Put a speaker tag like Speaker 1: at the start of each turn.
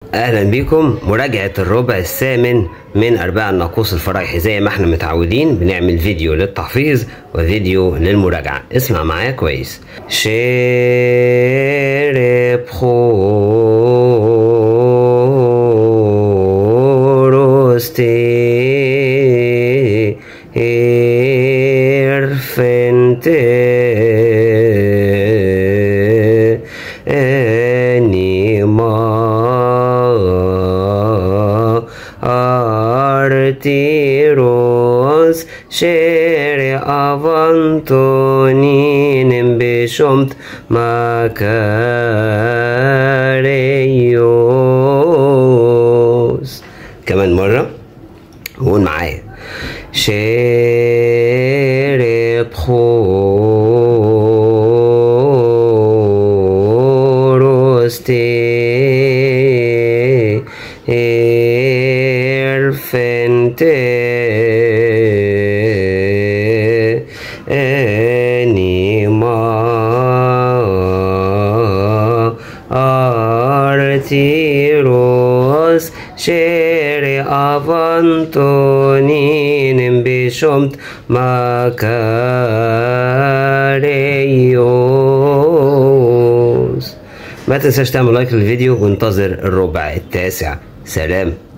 Speaker 1: اهلا بيكم مراجعة الربع الثامن من ارباع الناقوس الفرايحي زي ما احنا متعودين بنعمل فيديو للتحفيظ وفيديو للمراجعة اسمع معايا كويس شرب خورستي إرفنتي anima artiros shere avantonin beshomt مكاريوس كمان مرة قول معايا شرب خورستي Erfente anima artiros shere avantonin beshomt مكاريوس ما تنساش تعمل لايك للفيديو وانتظر الربع التاسع سلام